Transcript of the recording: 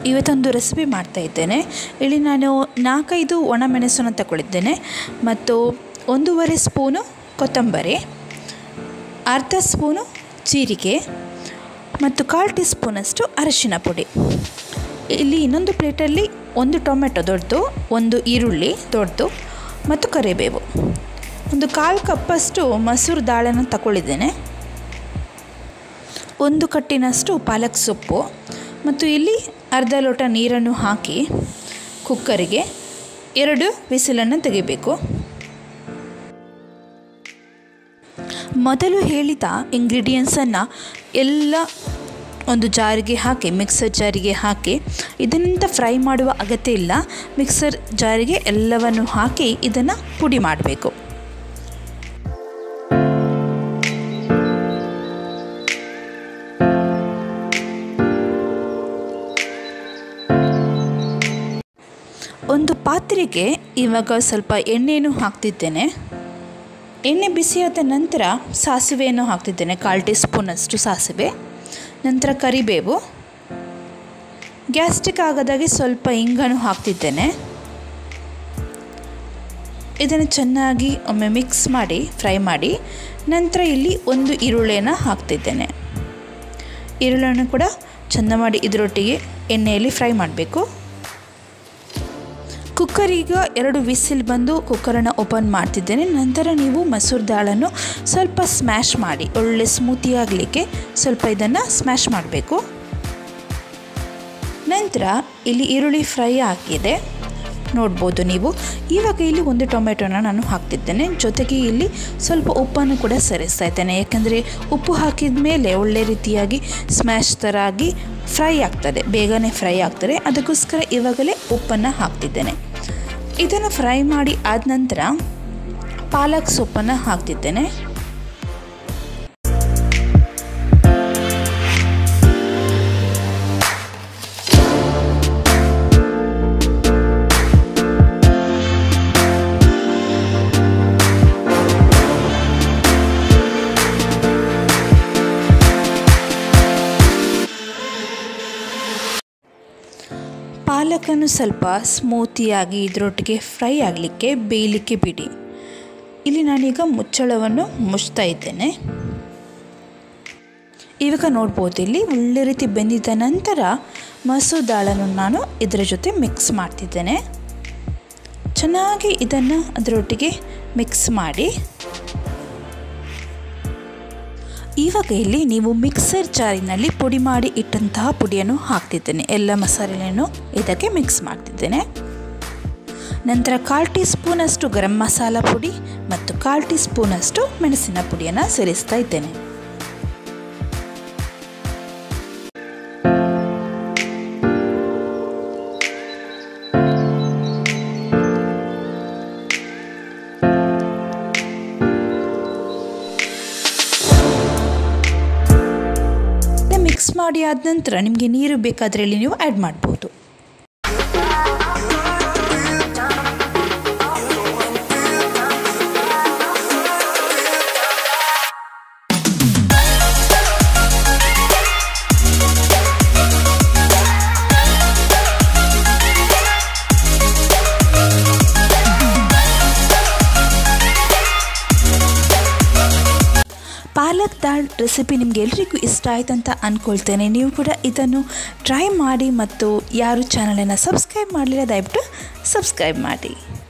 ಇವತ್ತೊಂದು ರೆಸಿಪಿ ಮಾಡ್ತಾ ಇದ್ದೇನೆ ಇಲ್ಲಿ ನಾನು ನಾಲ್ಕೈದು ಒಣಮೆಣಸನ್ನು ತಗೊಳಿದ್ದೇನೆ ಮತ್ತು ಒಂದೂವರೆ ಸ್ಪೂನು ಕೊತ್ತಂಬರಿ ಅರ್ಧ ಸ್ಪೂನು ಜೀರಿಗೆ ಮತ್ತು ಕಾಲು ಟೀ ಸ್ಪೂನಷ್ಟು ಅರಿಶಿನ ಪುಡಿ ಇಲ್ಲಿ ಇನ್ನೊಂದು ಪ್ಲೇಟಲ್ಲಿ ಒಂದು ಟೊಮೆಟೊ ದೊಡ್ಡದು ಒಂದು ಈರುಳ್ಳಿ ದೊಡ್ಡದು ಮತ್ತು ಕರಿಬೇವು ಒಂದು ಕಾಲು ಕಪ್ಪಷ್ಟು ಮಸೂರು ದಾಳನ್ನು ತಗೊಳ್ಳಿದ್ದೇನೆ ಒಂದು ಕಟ್ಟಿನಷ್ಟು ಪಾಲಕ್ ಸೊಪ್ಪು ಮತ್ತು ಇಲ್ಲಿ ಅರ್ಧ ಲೋಟ ನೀರನ್ನು ಹಾಕಿ ಕುಕ್ಕರಿಗೆ ಎರಡು ವಿಸಿಲನ್ನು ತೆಗಿಬೇಕು ಮೊದಲು ಹೇಳಿದ ಇಂಗ್ರೀಡಿಯೆಂಟ್ಸನ್ನು ಎಲ್ಲ ಒಂದು ಜಾರಿಗೆ ಹಾಕಿ ಮಿಕ್ಸರ್ ಜಾರಿಗೆ ಹಾಕಿ ಇದನ್ನಿಂದ ಫ್ರೈ ಮಾಡುವ ಅಗತ್ಯ ಇಲ್ಲ ಮಿಕ್ಸರ್ ಜಾರಿಗೆ ಎಲ್ಲವನ್ನು ಹಾಕಿ ಇದನ್ನು ಪುಡಿ ಮಾಡಬೇಕು ಒಂದು ಪಾತ್ರೆಗೆ ಇವಾಗ ಸ್ವಲ್ಪ ಎಣ್ಣೆಯನ್ನು ಹಾಕ್ತಿದ್ದೇನೆ ಎಣ್ಣೆ ಬಿಸಿಯಾದ ನಂತರ ಸಾಸಿವೆಯನ್ನು ಹಾಕ್ತಿದ್ದೇನೆ ಕಾಲು ಟೀ ಸ್ಪೂನಷ್ಟು ಸಾಸಿವೆ ನಂತರ ಕರಿಬೇವು ಗ್ಯಾಸ್ಟಿಕ್ ಆಗದಾಗೆ ಸ್ವಲ್ಪ ಇಂಗನ್ನು ಹಾಕ್ತಿದ್ದೇನೆ ಇದನ್ನು ಚೆನ್ನಾಗಿ ಒಮ್ಮೆ ಮಿಕ್ಸ್ ಮಾಡಿ ಫ್ರೈ ಮಾಡಿ ನಂತರ ಇಲ್ಲಿ ಒಂದು ಈರುಳ್ಳಿಯನ್ನು ಹಾಕ್ತಿದ್ದೇನೆ ಈರುಳ್ಳಿಯನ್ನು ಕೂಡ ಚೆಂದ ಮಾಡಿ ಇದರೊಟ್ಟಿಗೆ ಎಣ್ಣೆಯಲ್ಲಿ ಫ್ರೈ ಮಾಡಬೇಕು ಕುಕ್ಕರ್ ಈಗ ಎರಡು ವಿಸಿಲ್ ಬಂದು ಕುಕ್ಕರನ್ನು ಓಪನ್ ಮಾಡ್ತಿದ್ದೇನೆ ನಂತರ ನೀವು ಮಸೂರು ದಾಳನ್ನು ಸ್ವಲ್ಪ ಸ್ಮ್ಯಾಶ್ ಮಾಡಿ ಒಳ್ಳೆ ಸ್ಮೂತಿ ಆಗಲಿಕ್ಕೆ ಸ್ವಲ್ಪ ಇದನ್ನು ಸ್ಮ್ಯಾಶ್ ಮಾಡಬೇಕು ನಂತರ ಇಲ್ಲಿ ಈರುಳ್ಳಿ ಫ್ರೈ ಆಗಿದೆ ನೋಡ್ಬೋದು ನೀವು ಇವಾಗ ಇಲ್ಲಿ ಒಂದು ಟೊಮೆಟೊನ ನಾನು ಹಾಕ್ತಿದ್ದೇನೆ ಜೊತೆಗೆ ಇಲ್ಲಿ ಸ್ವಲ್ಪ ಉಪ್ಪನ್ನು ಕೂಡ ಸೇರಿಸ್ತಾ ಇದ್ದೇನೆ ಯಾಕೆಂದರೆ ಉಪ್ಪು ಹಾಕಿದ ಮೇಲೆ ಒಳ್ಳೆ ರೀತಿಯಾಗಿ ಸ್ಮ್ಯಾಶ್ ಥರ ಆಗಿ ಫ್ರೈ ಆಗ್ತದೆ ಬೇಗನೆ ಫ್ರೈ ಆಗ್ತದೆ ಅದಕ್ಕೋಸ್ಕರ ಇವಾಗಲೇ ಉಪ್ಪನ್ನು ಹಾಕ್ತಿದ್ದೇನೆ ಇದನ್ನು ಫ್ರೈ ಮಾಡಿ ಆದ ನಂತರ ಪಾಲಕ್ ಸೊಪ್ಪನ್ನು ಹಾಕ್ತಿದ್ದೇನೆ ಪಾಲಕನ್ನು ಸ್ವಲ್ಪ ಸ್ಮೂತಿಯಾಗಿ ಇದರೊಟ್ಟಿಗೆ ಫ್ರೈ ಆಗಲಿಕ್ಕೆ ಬೇಯಲಿಕ್ಕೆ ಬಿಡಿ ಇಲ್ಲಿ ನಾನೀಗ ಮುಚ್ಚಳವನ್ನು ಮುಚ್ತಾ ಇದ್ದೇನೆ ಇವಾಗ ನೋಡ್ಬೋದು ಇಲ್ಲಿ ಒಳ್ಳೆ ರೀತಿ ಬೆಂದಿದ ನಂತರ ಮಸೂರ್ ದಾಳನ್ನು ನಾನು ಇದರ ಜೊತೆ ಮಿಕ್ಸ್ ಮಾಡ್ತಿದ್ದೇನೆ ಚೆನ್ನಾಗಿ ಇದನ್ನು ಅದರೊಟ್ಟಿಗೆ ಮಿಕ್ಸ್ ಮಾಡಿ ಇವಾಗ ಇಲ್ಲಿ ನೀವು ಮಿಕ್ಸರ್ ಜಾರಿನಲ್ಲಿ ಪುಡಿ ಮಾಡಿ ಇಟ್ಟಂತಹ ಪುಡಿಯನ್ನು ಹಾಕ್ತಿದ್ದೇನೆ ಎಲ್ಲ ಮಸಾಲೆಯನ್ನು ಇದಕ್ಕೆ ಮಿಕ್ಸ್ ಮಾಡ್ತಿದ್ದೇನೆ ನಂತರ ಕಾಲು ಟೀ ಸ್ಪೂನಷ್ಟು ಗರಂ ಮಸಾಲ ಪುಡಿ ಮತ್ತು ಕಾಲು ಟೀ ಸ್ಪೂನಷ್ಟು ಮೆಣಸಿನ ಪುಡಿಯನ್ನು ಸೇರಿಸ್ತಾ ಇದ್ದೇನೆ ಮಿಕ್ಸ್ ಮಾಡಿ ಆದ ನಂತರ ನಿಮಗೆ ನೀರು ಬೇಕಾದರೆ ಇಲ್ಲಿ ನೀವು ಆ್ಯಡ್ ಮಾಡ್ಬೋದು ಪಾಲಕ್ ದಾಲ್ ರೆಸಿಪಿ ನಿಮಗೆ ಎಲ್ರಿಗೂ ಇಷ್ಟ ಆಯ್ತು ಅಂತ ಅಂದ್ಕೊಳ್ತೇನೆ ನೀವು ಕೂಡ ಇದನ್ನು ಟ್ರೈ ಮಾಡಿ ಮತ್ತು ಯಾರು ಚಾನಲನ್ನು ಸಬ್ಸ್ಕ್ರೈಬ್ ಮಾಡಲಿಲ್ಲ ದಯವಿಟ್ಟು ಸಬ್ಸ್ಕ್ರೈಬ್ ಮಾಡಿ